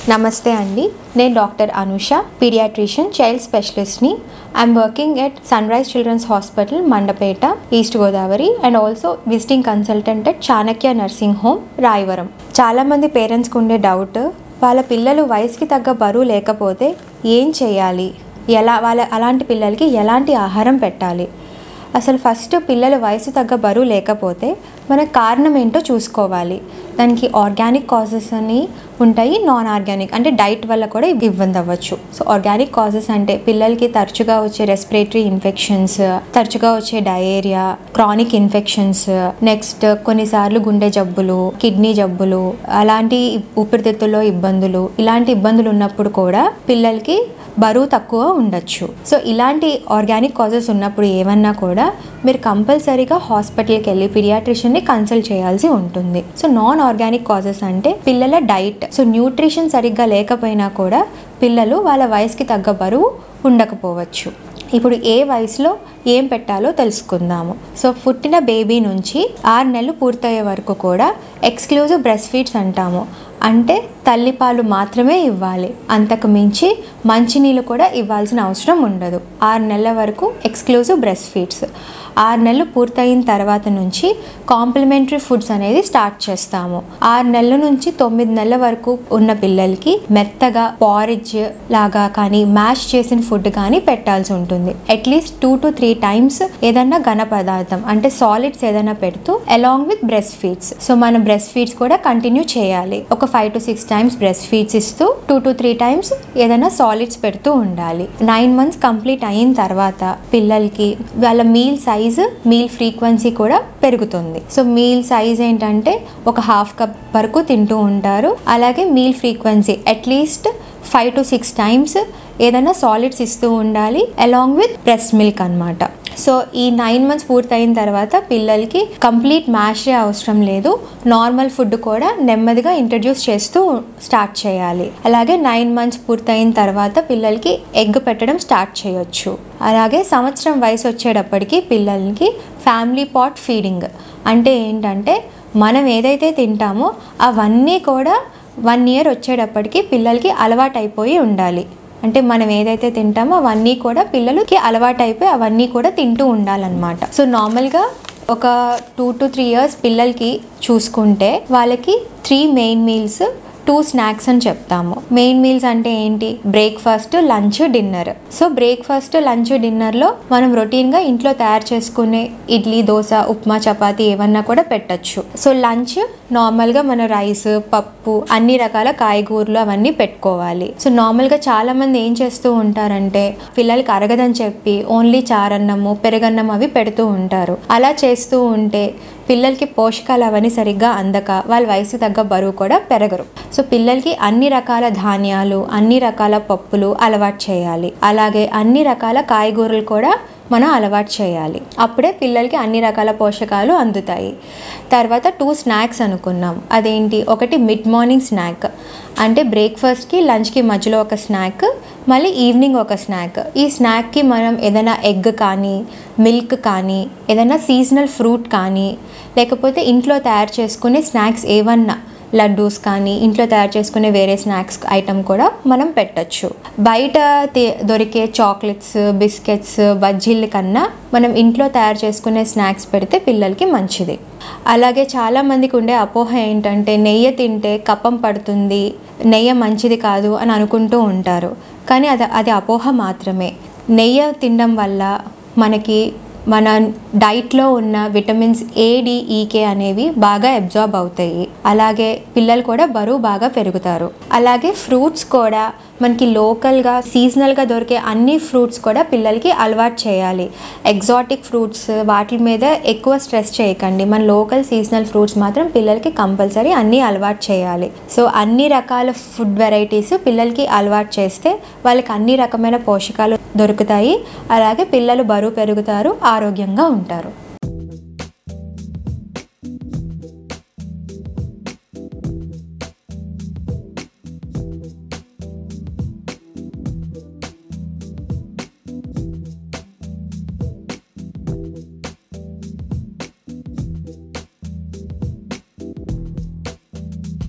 నమస్తే అండి నేను డాక్టర్ అనుష పీడియాట్రిషియన్ చైల్డ్ స్పెషలిస్ట్ని I'm working at Sunrise children's hospital Mandapeta East Godavari and also visiting consultant at Chanakya nursing home Rayavaram చాలామంది పేరెంట్స్కి ఉండే డౌట్ వాళ్ళ పిల్లలు వయసుకి తగ్గ బరువు లేకపోతే ఏం చేయాలి ఎలా వాళ్ళ అలాంటి పిల్లలకి ఎలాంటి ఆహారం పెట్టాలి అసలు ఫస్ట్ పిల్లల వయసు తగ్గ బరువు లేకపోతే మన కారణం ఏంటో చూసుకోవాలి దానికి ఆర్గానిక్ కాజెస్ అని ఉంటాయి నాన్ ఆర్గానిక్ అంటే డైట్ వల్ల కూడా ఇబ్బంది అవ్వచ్చు సో ఆర్గానిక్ కాజెస్ అంటే పిల్లలకి తరచుగా వచ్చే రెస్పిరేటరీ ఇన్ఫెక్షన్స్ తరచుగా వచ్చే డయేరియా క్రానిక్ ఇన్ఫెక్షన్స్ నెక్స్ట్ కొన్నిసార్లు గుండె జబ్బులు కిడ్నీ జబ్బులు అలాంటి ఊపిరితిత్తుల్లో ఇబ్బందులు ఇలాంటి ఇబ్బందులు ఉన్నప్పుడు కూడా పిల్లలకి బరువు తక్కువ ఉండొచ్చు సో ఇలాంటి ఆర్గానిక్ కాజెస్ ఉన్నప్పుడు ఏమన్నా కూడా మీరు కంపల్సరీగా హాస్పిటల్కి వెళ్ళి పీడియాట్రిషియన్ని కన్సల్ట్ చేయాల్సి ఉంటుంది సో నాన్ ఆర్గానిక్ కాజెస్ అంటే పిల్లల డైట్ సో న్యూట్రిషన్ సరిగ్గా లేకపోయినా కూడా పిల్లలు వాళ్ళ వయసుకి తగ్గ బరువు ఉండకపోవచ్చు ఇప్పుడు ఏ వయసులో ఏం పెట్టాలో తెలుసుకుందాము సో పుట్టిన బేబీ నుంచి ఆరు నెలలు పూర్తయ్యే వరకు కూడా ఎక్స్క్లూజివ్ బ్రెస్ట్ ఫీడ్స్ అంటాము అంటే తల్లిపాలు మాత్రమే ఇవ్వాలి అంతకు మించి మంచినీళ్ళు కూడా ఇవ్వాల్సిన అవసరం ఉండదు ఆరు నెలల వరకు ఎక్స్క్లూజివ్ బ్రెస్ట్ ఫీడ్స్ ఆరు నెలలు పూర్తయిన తర్వాత నుంచి కాంప్లిమెంటరీ ఫుడ్స్ అనేది స్టార్ట్ చేస్తాము ఆరు నెలల నుంచి తొమ్మిది నెలల వరకు ఉన్న పిల్లలకి మెత్తగా పారిజ్ లాగా కానీ మ్యాష్ చేసిన ఫుడ్ కానీ పెట్టాల్సి ఉంటుంది at least two to three times ఏదన్నా ఘన పదార్థం అంటే సాలిడ్స్ ఏదైనా పెడుతూ along with breast feeds so మనం బ్రెస్ట్ ఫీడ్స్ కూడా కంటిన్యూ చేయాలి ఒక five to six times breast feeds ఇస్తూ టూ టు త్రీ టైమ్స్ ఏదైనా సాలిడ్స్ పెడుతూ ఉండాలి నైన్ మంత్స్ కంప్లీట్ అయిన తర్వాత పిల్లలకి వాళ్ళ మీల్ సైజ్ మీల్ ఫ్రీక్వెన్సీ కూడా పెరుగుతుంది సో మీల్ సైజ్ ఏంటంటే ఒక హాఫ్ కప్ వరకు తింటూ ఉంటారు అలాగే meal frequency at least five to six times ఏదైనా సాలిడ్స్ ఇస్తూ ఉండాలి అలాంగ్ విత్ బ్రెస్ట్ మిల్క్ అనమాట సో ఈ నైన్ మంత్స్ పూర్తయిన తర్వాత పిల్లలకి కంప్లీట్ మ్యాషే అవసరం లేదు నార్మల్ ఫుడ్ కూడా నెమ్మదిగా ఇంట్రడ్యూస్ చేస్తూ స్టార్ట్ చేయాలి అలాగే నైన్ మంత్స్ పూర్తయిన తర్వాత పిల్లలకి ఎగ్ పెట్టడం స్టార్ట్ చేయొచ్చు అలాగే సంవత్సరం వయసు వచ్చేటప్పటికి పిల్లలకి ఫ్యామిలీ పాట్ ఫీడింగ్ అంటే ఏంటంటే మనం ఏదైతే తింటామో అవన్నీ కూడా వన్ ఇయర్ వచ్చేటప్పటికి పిల్లలకి అలవాటు అయిపోయి ఉండాలి అంటే మనం ఏదైతే తింటామో అవన్నీ కూడా పిల్లలకి అలవాటు అయిపోయి అవన్నీ కూడా తింటూ ఉండాలన్నమాట సో నార్మల్గా ఒక టూ టు త్రీ ఇయర్స్ పిల్లలకి చూసుకుంటే వాళ్ళకి three main meals two snacks అని చెప్తాము మెయిన్ మీల్స్ అంటే ఏంటి breakfast lunch dinner so breakfast lunch డిన్నర్లో మనం రొటీన్గా ఇంట్లో తయారు చేసుకునే ఇడ్లీ దోశ ఉప్మా చపాతి ఏమన్నా కూడా పెట్టచ్చు సో లంచ్ నార్మల్గా మన రైస్ పప్పు అన్ని రకాల కాయగూరలు అవన్నీ పెట్టుకోవాలి సో నార్మల్గా చాలా మంది ఏం చేస్తూ ఉంటారంటే పిల్లలకి అరగదని చెప్పి ఓన్లీ చారన్నము పెరగన్నం అవి పెడుతూ ఉంటారు అలా చేస్తూ ఉంటే పిల్లలకి పోషకాలు అవన్నీ సరిగ్గా అందక వాళ్ళ వయసు తగ్గ బరువు కూడా పెరగరు సో పిల్లలకి అన్ని రకాల ధాన్యాలు అన్ని రకాల పప్పులు అలవాటు చేయాలి అలాగే అన్ని రకాల కాయగూరలు కూడా మనం అలవాటు చేయాలి అప్పుడే పిల్లలకి అన్ని రకాల పోషకాలు అందుతాయి తర్వాత టూ స్నాక్స్ అనుకున్నాం అదేంటి ఒకటి మిడ్ మార్నింగ్ స్నాక్ అంటే బ్రేక్ఫాస్ట్కి లంచ్కి మధ్యలో ఒక స్నాక్ మళ్ళీ ఈవినింగ్ ఒక స్నాక్ ఈ స్నాక్కి మనం ఏదైనా ఎగ్ కానీ మిల్క్ కానీ ఏదైనా సీజనల్ ఫ్రూట్ కానీ లేకపోతే ఇంట్లో తయారు చేసుకునే స్నాక్స్ ఏవన్నా లడ్డూస్ కానీ ఇంట్లో తయారు చేసుకునే వేరే స్నాక్స్ ఐటమ్ కూడా మనం పెట్టచ్చు బయట దొరికే చాక్లెట్స్ బిస్కెట్స్ బజ్జీల కన్నా మనం ఇంట్లో తయారు చేసుకునే స్నాక్స్ పెడితే పిల్లలకి మంచిది అలాగే చాలామందికి ఉండే అపోహ ఏంటంటే నెయ్యి తింటే కప్పం పడుతుంది నెయ్యి మంచిది కాదు అని అనుకుంటూ ఉంటారు కానీ అది అది అపోహ మాత్రమే నెయ్యి తినడం వల్ల మనకి మన డైట్లో ఉన్న విటమిన్స్ ఏడిఈకే అనేవి బాగా అబ్జార్బ్ అవుతాయి అలాగే పిల్లలు కూడా బరువు బాగా పెరుగుతారు అలాగే ఫ్రూట్స్ కూడా మనకి లోకల్గా సీజనల్గా దొరికే అన్ని ఫ్రూట్స్ కూడా పిల్లలకి అలవాటు చేయాలి ఎగ్జాటిక్ ఫ్రూట్స్ వాటి మీద ఎక్కువ స్ట్రెస్ చేయకండి మన లోకల్ సీజనల్ ఫ్రూట్స్ మాత్రం పిల్లలకి కంపల్సరీ అన్నీ అలవాటు చేయాలి సో అన్ని రకాల ఫుడ్ వెరైటీస్ పిల్లలకి అలవాటు చేస్తే వాళ్ళకి అన్ని రకమైన పోషకాలు దొరుకుతాయి అలాగే పిల్లలు బరువు పెరుగుతారు ఆరోగ్యంగా ఉంటారు